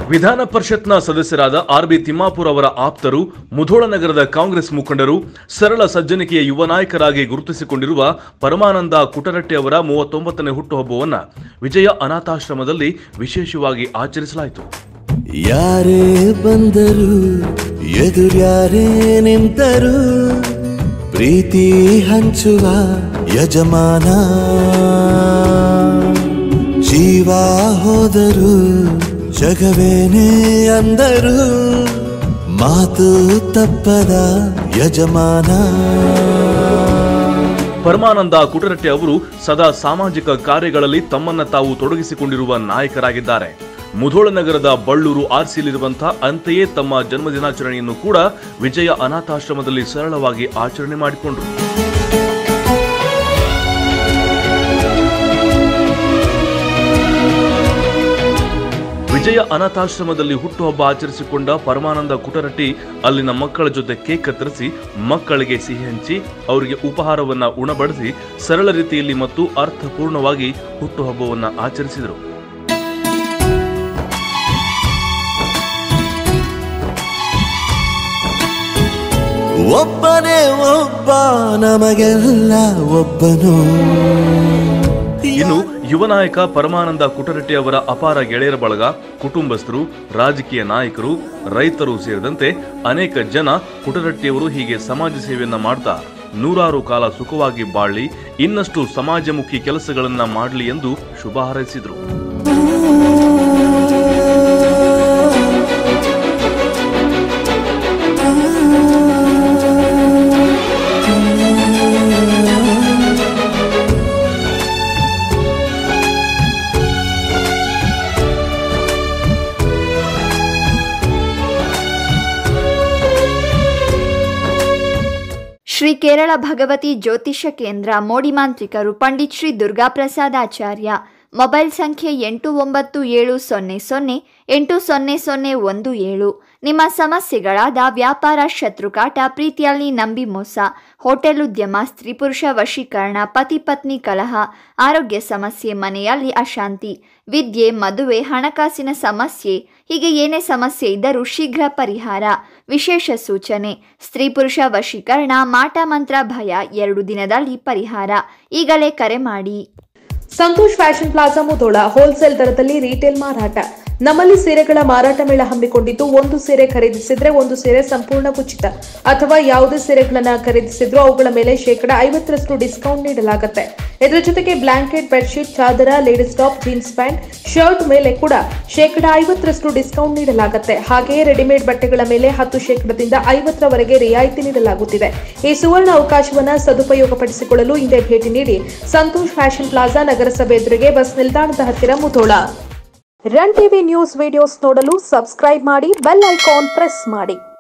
ವಿಧಾನ ಪರಿಷತ್ನ ಸದಸ್ಯರಾದ ಆರ್ ಬಿ ತಿಮ್ಮಾಪುರ್ ಅವರ ಆಪ್ತರು ಮುಧೋಳ ನಗರದ ಕಾಂಗ್ರೆಸ್ ಮುಖಂಡರು ಸರಳ ಸಜ್ಜನಿಕೆಯ ಯುವ ನಾಯಕರಾಗಿ ಗುರುತಿಸಿಕೊಂಡಿರುವ ಪರಮಾನಂದ ಕುಟರಟ್ಟಿ ಅವರ ಮೂವತ್ತೊಂಬತ್ತನೇ ಹುಟ್ಟುಹಬ್ಬವನ್ನು ವಿಜಯ ಅನಾಥಾಶ್ರಮದಲ್ಲಿ ವಿಶೇಷವಾಗಿ ಆಚರಿಸಲಾಯಿತು ಯಾರೇ ಬಂದರು ಎದುರ್ಯಾರೇ ನಿಂತರು ಪ್ರೀತಿ ಹಂಚುವ ಯಜಮಾನ ಜೀವ ಹೋದರು ಜಗವೇನೇ ಅಂದರು ಮಾತು ತಪ್ಪದ ಯಜಮಾನ ಪರಮಾನಂದ ಕುಟರಟ್ಟಿ ಅವರು ಸದಾ ಸಾಮಾಜಿಕ ಕಾರ್ಯಗಳಲ್ಲಿ ತಮ್ಮನ್ನ ತಾವು ತೊಡಗಿಸಿಕೊಂಡಿರುವ ನಾಯಕರಾಗಿದ್ದಾರೆ ಮುಧೋಳ ನಗರದ ಬಳ್ಳೂರು ಆರ್ಸಿಯಲ್ಲಿರುವಂತಹ ಅಂತೆಯೇ ತಮ್ಮ ಜನ್ಮದಿನಾಚರಣೆಯನ್ನು ಕೂಡ ವಿಜಯ ಅನಾಥಾಶ್ರಮದಲ್ಲಿ ಸರಳವಾಗಿ ಆಚರಣೆ ಮಾಡಿಕೊಂಡರು ವಿಜಯ ಅನಾಥಾಶ್ರಮದಲ್ಲಿ ಹುಟ್ಟುಹಬ್ಬ ಆಚರಿಸಿಕೊಂಡ ಪರಮಾನಂದ ಕುಟರಟ್ಟಿ ಅಲ್ಲಿನ ಮಕ್ಕಳ ಜೊತೆ ಕೇಕ್ ಕತ್ತರಿಸಿ ಮಕ್ಕಳಿಗೆ ಸಿಹಿ ಹಂಚಿ ಅವರಿಗೆ ಉಪಹಾರವನ್ನ ಉಣಬಡಿಸಿ ಸರಳ ರೀತಿಯಲ್ಲಿ ಮತ್ತು ಅರ್ಥಪೂರ್ಣವಾಗಿ ಹುಟ್ಟುಹಬ್ಬವನ್ನ ಆಚರಿಸಿದರು ಒಬ್ಬನೇ ಒಬ್ಬ ನಮಗೆಲ್ಲ ಒಬ್ಬನು ಇನ್ನು ಯುವ ನಾಯಕ ಪರಮಾನಂದ ಕುಟರಟ್ಟಿ ಅವರ ಅಪಾರ ಗೆಳೆಯರ ಬಳಗ ಕುಟುಂಬಸ್ಥರು ರಾಜಕೀಯ ನಾಯಕರು ರೈತರು ಸೇರಿದಂತೆ ಅನೇಕ ಜನ ಕುಟರಟ್ಟಿಯವರು ಹೀಗೆ ಸಮಾಜ ಸೇವೆಯನ್ನ ಮಾಡ್ತಾ ನೂರಾರು ಕಾಲ ಸುಖವಾಗಿ ಬಾಳಿ ಇನ್ನಷ್ಟು ಸಮಾಜಮುಖಿ ಕೆಲಸಗಳನ್ನ ಮಾಡಲಿ ಎಂದು ಶುಭ ಹಾರೈಸಿದರು ಶ್ರೀ ಕೇರಳ ಭಗವತಿ ಜ್ಯೋತಿಷ್ಯ ಕೇಂದ್ರ ಮೋಡಿ ಮಾಂತ್ರಿಕರು ಪಂಡಿತ್ ಶ್ರೀ ದುರ್ಗಾಪ್ರಸಾದ್ ಆಚಾರ್ಯ ಮೊಬೈಲ್ ಸಂಖ್ಯೆ ಎಂಟು ಒಂಬತ್ತು ಏಳು ಸೊನ್ನೆ ಸೊನ್ನೆ ಎಂಟು ಸೊನ್ನೆ ಸೊನ್ನೆ ಒಂದು ಏಳು ನಿಮ್ಮ ಸಮಸ್ಯೆಗಳಾದ ವ್ಯಾಪಾರ ಶತ್ರುಕಾಟ ಪ್ರೀತಿಯಲ್ಲಿ ನಂಬಿ ಮೋಸ ಹೋಟೆಲ್ ಉದ್ಯಮ ಸ್ತ್ರೀ ಪುರುಷ ವಶೀಕರಣ ಪತಿ ಪತ್ನಿ ಕಲಹ ಆರೋಗ್ಯ ಸಮಸ್ಯೆ ಮನೆಯಲ್ಲಿ ಅಶಾಂತಿ ವಿದ್ಯೆ ಮದುವೆ ಹಣಕಾಸಿನ ಸಮಸ್ಯೆ ಹೀಗೆ ಏನೇ ಸಮಸ್ಯೆ ಇದ್ದರೂ ಶೀಘ್ರ ಪರಿಹಾರ ವಿಶೇಷ ಸೂಚನೆ ಸ್ತ್ರೀ ಪುರುಷ ವಶೀಕರಣ ಮಾಟ ಮಂತ್ರ ಭಯ ಎರಡು ದಿನದಲ್ಲಿ ಪರಿಹಾರ ಈಗಲೇ ಕರೆ ಮಾಡಿ Santosh fashion plaza Mudhol wholesale ದರದಲ್ಲಿ ರೀಟೇಲ್ ಮಾರಾಟ ನಮ್ಮಲ್ಲಿ ಸೀರೆಗಳ ಮಾರಾಟ ಮೇಳ ಹಮ್ಮಿಕೊಂಡಿದ್ದು ಒಂದು ಸೀರೆ ಖರೀದಿಸಿದ್ರೆ ಒಂದು ಸೀರೆ ಸಂಪೂರ್ಣ ಉಚಿತ ಅಥವಾ ಯಾವುದೇ ಸೀರೆಗಳನ್ನ ಖರೀದಿಸಿದ್ರೂ ಅವುಗಳ ಮೇಲೆ ಶೇಕಡ ಐವತ್ತರಷ್ಟು ಡಿಸ್ಕೌಂಟ್ ನೀಡಲಾಗುತ್ತೆ ಇದರ ಜೊತೆಗೆ ಬ್ಲಾಂಕೆಟ್ ಬೆಡ್ಶೀಟ್ ಚಾದರ ladies top jeans pant shirt ಮೇಲೆ ಕೂಡ ಶೇಕಡ ಐವತ್ತರಷ್ಟು ಡಿಸ್ಕೌಂಟ್ ನೀಡಲಾಗುತ್ತೆ ಹಾಗೆಯೇ ರೆಡಿಮೇಡ್ ಬಟ್ಟೆಗಳ ಮೇಲೆ ಹತ್ತು ಶೇಕಡದಿಂದ ಐವತ್ತರವರೆಗೆ ರಿಯಾಯಿತಿ ನೀಡಲಾಗುತ್ತಿದೆ ಈ ಸುವರ್ಣ ಅವಕಾಶವನ್ನ ಸದುಪಯೋಗಪಡಿಸಿಕೊಳ್ಳಲು ಹಿಂದೆ ಭೇಟಿ ನೀಡಿ ಸಂತೋಷ್ ಫ್ಯಾಷನ್ ಪ್ಲಾಜಾ ನಗರಸಭೆ ಎದುರಿಗೆ ಬಸ್ ನಿಲ್ದಾಣದ ಹತ್ತಿರ Mudhol run TV news videos ನೋಡಲು ಸಬ್ಸ್ಕ್ರೈಬ್ ಮಾಡಿ ಬೆಲ್ ಐಕಾನ್ ಪ್ರೆಸ್ ಮಾಡಿ